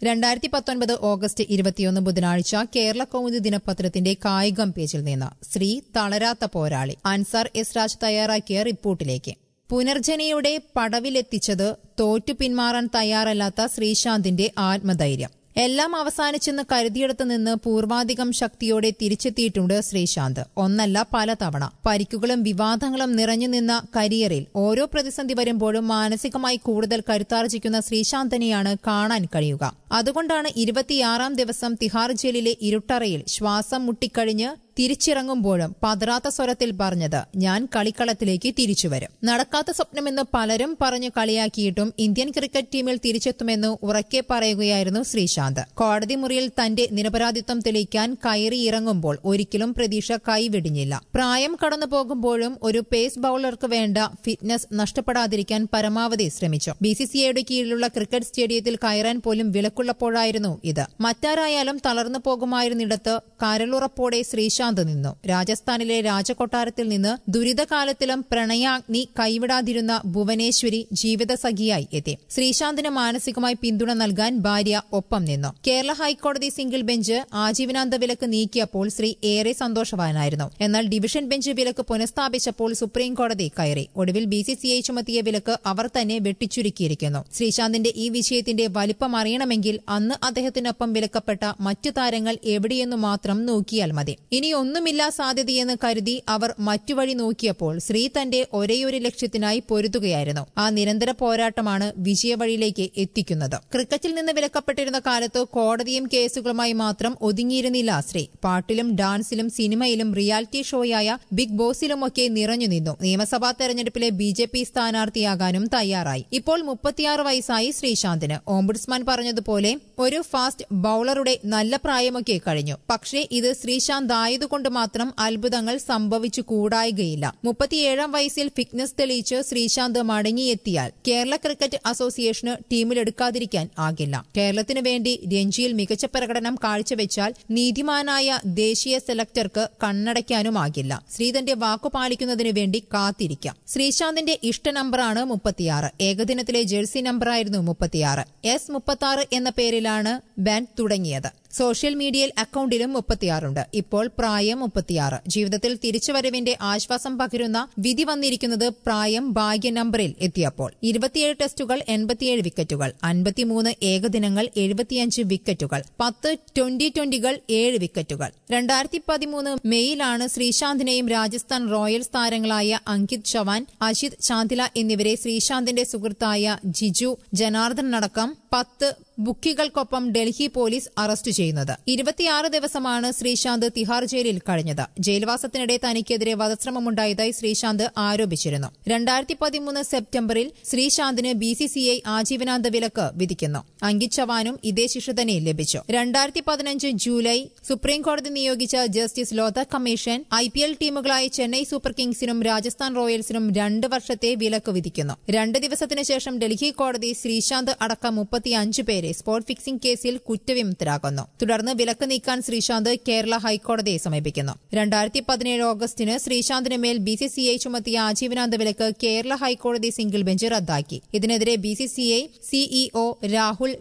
രണ്ടായിരത്തി പത്തൊൻപത് ഓഗസ്റ്റ് ഇരുപത്തിയൊന്ന് ബുധനാഴ്ച കേരള കൗമുദി ദിനപത്രത്തിന്റെ കായികം പേജിൽ നിന്ന് ശ്രീ തളരാത്ത പോരാളി അൻസാർ എസ് രാജ് തയ്യാറാക്കിയ റിപ്പോർട്ടിലേക്ക് പുനർജനയുടെ പടവിലെത്തിച്ചത് തോറ്റു പിന്മാറാൻ തയ്യാറല്ലാത്ത ശ്രീശാന്തിന്റെ ആത്മധൈര്യം എല്ലാം അവസാനിച്ചെന്ന് കരുതിയിടത്ത് നിന്ന് പൂർവാധികം ശക്തിയോടെ തിരിച്ചെത്തിയിട്ടുണ്ട് ശ്രീശാന്ത് ഒന്നല്ല പലതവണ പരിക്കുകളും വിവാദങ്ങളും നിറഞ്ഞു നിന്ന കരിയറിൽ ഓരോ പ്രതിസന്ധി വരുമ്പോഴും മാനസികമായി കൂടുതൽ കരുത്താർജിക്കുന്ന ശ്രീശാന്തിനെയാണ് കാണാൻ കഴിയുക അതുകൊണ്ടാണ് ഇരുപത്തിയാറാം ദിവസം തിഹാർ ജയിലിലെ ഇരുട്ടറയിൽ ശ്വാസം മുട്ടിക്കഴിഞ്ഞ് തിരിച്ചിറങ്ങുമ്പോഴും പതറാത്ത സ്വരത്തിൽ പറഞ്ഞത് ഞാൻ കളിക്കളത്തിലേക്ക് തിരിച്ചുവരും നടക്കാത്ത സ്വപ്നമെന്ന് പലരും പറഞ്ഞു കളിയാക്കിയിട്ടും ഇന്ത്യൻ ക്രിക്കറ്റ് ടീമിൽ തിരിച്ചെത്തുമെന്ന് ഉറക്കെ പറയുകയായിരുന്നു ശ്രീശാന്ത് കോടതി മുറിയിൽ തന്റെ നിരപരാധിത്വം തെളിയിക്കാൻ കയറി ഇറങ്ങുമ്പോൾ ഒരിക്കലും പ്രതീക്ഷ കൈവെടിഞ്ഞില്ല പ്രായം കടന്നു പോകുമ്പോഴും ഒരു പേസ് ബൌളർക്ക് വേണ്ട ഫിറ്റ്നസ് നഷ്ടപ്പെടാതിരിക്കാൻ പരമാവധി ശ്രമിച്ചു ബിസിസിഐയുടെ കീഴിലുള്ള ക്രിക്കറ്റ് സ്റ്റേഡിയത്തിൽ കയറാൻ പോലും വിലക്കുള്ളപ്പോഴായിരുന്നു ഇത് മറ്റാരായാലും തളർന്നു പോകുമായിരുന്നിടത്ത് കരളുറപ്പോടെ ശ്രീശാന്ത് നിന്നു രാജസ്ഥാനിലെ രാജകൊട്ടാരത്തിൽ നിന്ന് ദുരിതകാലത്തിലും പ്രണയാഗ്നി കൈവിടാതിരുന്ന ഭുവനേശ്വരി ജീവിതസഖിയായി എത്തി ശ്രീശാന്തിന് മാനസികമായി പിന്തുണ നൽകാൻ ഭാര്യ ഒപ്പം നിന്നു കേരള ഹൈക്കോടതി സിംഗിൾ ബെഞ്ച് ആജീവനാന്ത വിലക്ക് നീക്കിയപ്പോൾ ശ്രീ ഏറെ സന്തോഷവാനായിരുന്നു എന്നാൽ ഡിവിഷൻ ബെഞ്ച് വിലക്ക് പുനഃസ്ഥാപിച്ചപ്പോൾ സുപ്രീം കോടതി കയറി ഒടുവിൽ ബിസിസിഐ ചുമത്തിയ വിലക്ക് അവർ തന്നെ വെട്ടിച്ചുരുക്കിയിരിക്കുന്നു ശ്രീശാന്തിന്റെ ഈ വിഷയത്തിന്റെ വലിപ്പം അറിയണമെങ്കിൽ അന്ന് അദ്ദേഹത്തിനൊപ്പം വിലക്കപ്പെട്ട മറ്റു താരങ്ങൾ എവിടെയെന്നു മാത്രം നോക്കിയാൽ മതി ഇനി ഒന്നുമില്ല സാധ്യതയെന്ന് കരുതി അവർ മറ്റു വഴി നോക്കിയപ്പോൾ ശ്രീ തന്റെ ഒരേയൊരു ലക്ഷ്യത്തിനായി പൊരുതുകയായിരുന്നു ആ നിരന്തര പോരാട്ടമാണ് വിജയവഴിയിലേക്ക് എത്തിക്കുന്നത് ക്രിക്കറ്റിൽ നിന്ന് വിലക്കപ്പെട്ടിരുന്ന കാലത്ത് കോടതിയും കേസുകളുമായി മാത്രം ഒതുങ്ങിയിരുന്നില്ല ശ്രീ പാട്ടിലും ഡാൻസിലും സിനിമയിലും റിയാലിറ്റി ഷോയായ ബിഗ് ബോസിലുമൊക്കെ നിറഞ്ഞു നിന്നു നിയമസഭാ തെരഞ്ഞെടുപ്പിലെ ബി ജെ പി സ്ഥാനാർത്ഥിയാകാനും തയ്യാറായി ഇപ്പോൾ മുപ്പത്തിയാറ് വയസ്സായി ശ്രീശാന്തിന് ഓംബുഡ്സ്മാൻ പറഞ്ഞതുപോലെ ഒരു ഫാസ്റ്റ് ബൌളറുടെ നല്ല പ്രായമൊക്കെ കഴിഞ്ഞു പക്ഷേ ഇത് ശ്രീശാന്ത് ആയതുകൊണ്ട് മാത്രം അത്ഭുതങ്ങൾ സംഭവിച്ചു കൂടായികയില്ല മുപ്പത്തിയേഴാം വയസ്സിൽ ഫിറ്റ്നസ് തെളിയിച്ച് ശ്രീശാന്ത് മടങ്ങിയെത്തിയാൽ കേരള ക്രിക്കറ്റ് അസോസിയേഷന് ടീമിലെടുക്കാതിരിക്കാൻ ആകില്ല കേരളത്തിനു വേണ്ടി രഞ്ജിയിൽ മികച്ച പ്രകടനം കാഴ്ചവെച്ചാൽ നീതിമാനായ ദേശീയ സെലക്ടർക്ക് കണ്ണടയ്ക്കാനുമാകില്ല ശ്രീധന്റെ വാക്കു പാലിക്കുന്നതിനു വേണ്ടി കാത്തിരിക്കാം ശ്രീശാന്തിന്റെ ഇഷ്ട നമ്പറാണ് മുപ്പത്തിയാറ് ഏകദിനത്തിലെ ജേഴ്സി നമ്പറായിരുന്നു മുപ്പത്തിയാറ് എസ് മുപ്പത്തിയാറ് എന്ന പേരിലാണ് ബാൻഡ് തുടങ്ങിയത് സോഷ്യൽ മീഡിയയിൽ അക്കൌണ്ടിലും മുപ്പത്തിയാറുണ്ട് ഇപ്പോൾ പ്രായം മുപ്പത്തിയാറ് ജീവിതത്തിൽ തിരിച്ചുവരവിന്റെ ആശ്വാസം പകരുന്ന വിധി വന്നിരിക്കുന്നത് പ്രായം ഭാഗ്യ നമ്പറിൽ എത്തിയപ്പോൾ ഇരുപത്തിയേഴ് ടെസ്റ്റുകൾ എൺപത്തിയേഴ് വിക്കറ്റുകൾ അൻപത്തിമൂന്ന് ഏകദിനങ്ങൾ എഴുപത്തിയഞ്ച് വിക്കറ്റുകൾ പത്ത് ട്വന്റി ട്വന്റികൾ ഏഴ് വിക്കറ്റുകൾ രണ്ടായിരത്തി പതിമൂന്ന് മെയ്യിലാണ് ശ്രീശാന്തിനെയും രാജസ്ഥാൻ റോയൽസ് താരങ്ങളായ അങ്കിത് ചവാൻ അജിത് ചാന്ദില എന്നിവരെ ശ്രീശാന്തിന്റെ സുഹൃത്തായ ജിജു ജനാർദ്ദനടക്കം പത്ത് ബുക്കികൾക്കൊപ്പം ഡൽഹി പോലീസ് അറസ്റ്റ് ചെയ്യുന്നത് ഇരുപത്തിയാറ് ദിവസമാണ് ശ്രീശാന്ത് തിഹാർ ജയിലിൽ കഴിഞ്ഞത് ജയിൽവാസത്തിനിടെ തനിക്കെതിരെ വധശ്രമമുണ്ടായതായി ശ്രീശാന്ത് ആരോപിച്ചിരുന്നു രണ്ടായിരത്തി പതിമൂന്ന് സെപ്റ്റംബറിൽ ശ്രീശാന്തിന് ബിസിസിഐ ആജീവനാന്ത വിലക്ക് വിധിക്കുന്നു അങ്കിത് ചവാനും ഇതേ ശിക്ഷ തന്നെ ലഭിച്ചു രണ്ടായിരത്തി പതിനഞ്ച് ജൂലൈ സുപ്രീംകോടതി നിയോഗിച്ച justice Lodha commission I P L ടീമുകളായ ചെന്നൈ സൂപ്പർ കിങ്സിനും രാജസ്ഥാൻ റോയൽസിനും രണ്ട് വർഷത്തെ വിലക്ക് വിധിക്കുന്നു രണ്ട് ദിവസത്തിനു ശേഷം ഡൽഹി കോടതി ശ്രീശാന്ത് അടക്കം മുപ്പത്തിയഞ്ച് പേരെ സ്പോട്ട് ഫിക്സിംഗ് കേസിൽ കുറ്റവിമുക്തരാക്കുന്നു തുടർന്ന് വിലക്ക് നീക്കാൻ ശ്രീശാന്ത് കേരള ഹൈക്കോടതിയെ സമീപിക്കുന്നു രണ്ടായിരത്തി പതിനേഴ് ഓഗസ്റ്റിന് ശ്രീശാന്തിന് മേൽ ബിസിസിഐ ചുമത്തിയ ആജീവനാന്ത വിലക്ക് കേരള ഹൈക്കോടതി സിംഗിൾ ബെഞ്ച് റദ്ദാക്കി ഇതിനെതിരെ BCCI CEO Rahul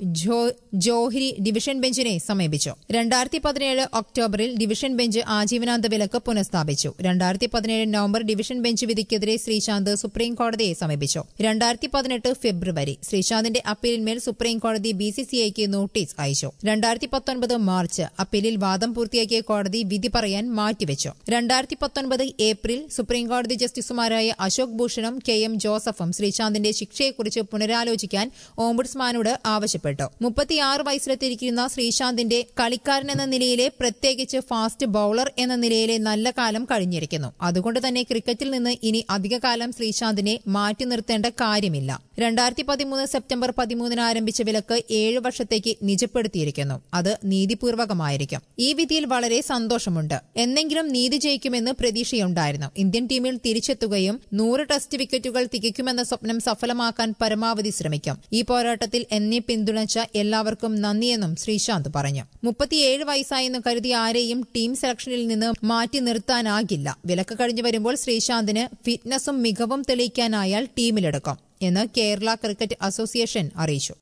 Johri division ബെഞ്ചിനെ സമീപിച്ചു രണ്ടായിരത്തി പതിനേഴ് ഒക്ടോബറിൽ ഡിവിഷൻ ബെഞ്ച് ആജീവനാന്ത വിലക്ക് പുനഃസ്ഥാപിച്ചു രണ്ടായിരത്തി പതിനേഴ് നവംബർ ഡിവിഷൻ ബെഞ്ച് വിധിക്കെതിരെ ശ്രീശാന്ത് സുപ്രീം കോടതിയെ സമീപിച്ചു രണ്ടായിരത്തി പതിനെട്ട് ഫെബ്രുവരി ശ്രീശാന്തിന്റെ അപ്പീലിന്മേൽ സുപ്രീം കോടതി ബിസിസിഐക്ക് നോട്ടീസ് അയച്ചു രണ്ടായിരത്തി പത്തൊൻപത് മാർച്ച് അപ്പീലിൽ വാദം പൂർത്തിയാക്കിയ കോടതി വിധി പറയാൻ മാറ്റിവെച്ചു രണ്ടായിരത്തി പത്തൊൻപത് ഏപ്രിൽ സുപ്രീംകോടതി ജസ്റ്റിസുമാരായ അശോക് ഭൂഷണും കെ എം ജോസഫും ശ്രീശാന്തിന്റെ ശിക്ഷയെക്കുറിച്ച് പുനരാലോചിക്കാൻ ഓംബുഡ്സ്മാനോട് ആവശ്യപ്പെട്ടു മുപ്പത്തിയാറ് വയസ്സിലെത്തിയിരിക്കുന്ന ശ്രീശാന്തിന്റെ കളിക്കാരൻ എന്ന നിലയിലെ പ്രത്യേകിച്ച് ഫാസ്റ്റ് ബൌളർ എന്ന നിലയിലെ നല്ല കാലം കഴിഞ്ഞിരിക്കുന്നു അതുകൊണ്ട് തന്നെ ക്രിക്കറ്റിൽ നിന്ന് ഇനി അധികകാലം ശ്രീശാന്തിനെ മാറ്റി നിർത്തേണ്ട കാര്യമില്ല രണ്ടായിരത്തി പതിമൂന്ന് സെപ്റ്റംബർ പതിമൂന്നിന് ആരംഭിച്ച വിലക്ക് ഏഴ് വർഷത്തേക്ക് നിജപ്പെടുത്തിയിരിക്കുന്നു അത് നീതിപൂർവകമായിരിക്കും ഈ വിധിയിൽ വളരെ സന്തോഷമുണ്ട് എന്നെങ്കിലും നീതി ജയിക്കുമെന്ന് പ്രതീക്ഷയുണ്ടായിരുന്നു ഇന്ത്യൻ ടീമിൽ തിരിച്ചെത്തുകയും നൂറ് ടെസ്റ്റ് വിക്കറ്റുകൾ തികയ്ക്കുമെന്ന സ്വപ്നം സഫലമാക്കാൻ പരമാവധി ശ്രമിക്കും ഈ പോരാട്ടത്തിൽ എന്നെ പിന്തുണച്ച എല്ലാവർക്കും നന്ദിയെന്നും ശ്രീശാന്ത് പറഞ്ഞു മുപ്പത്തിയേഴ് വയസ്സായെന്ന് കരുതി ആരെയും ടീം സെലക്ഷനിൽ നിന്ന് മാറ്റി നിർത്താനാകില്ല വിലക്ക് കഴിഞ്ഞു വരുമ്പോൾ ശ്രീശാന്തിന് ഫിറ്റ്നസും മികവും തെളിയിക്കാനായാൽ ടീമിലെടുക്കും എന്ന് കേരള ക്രിക്കറ്റ് അസോസിയേഷൻ അറിയിച്ചു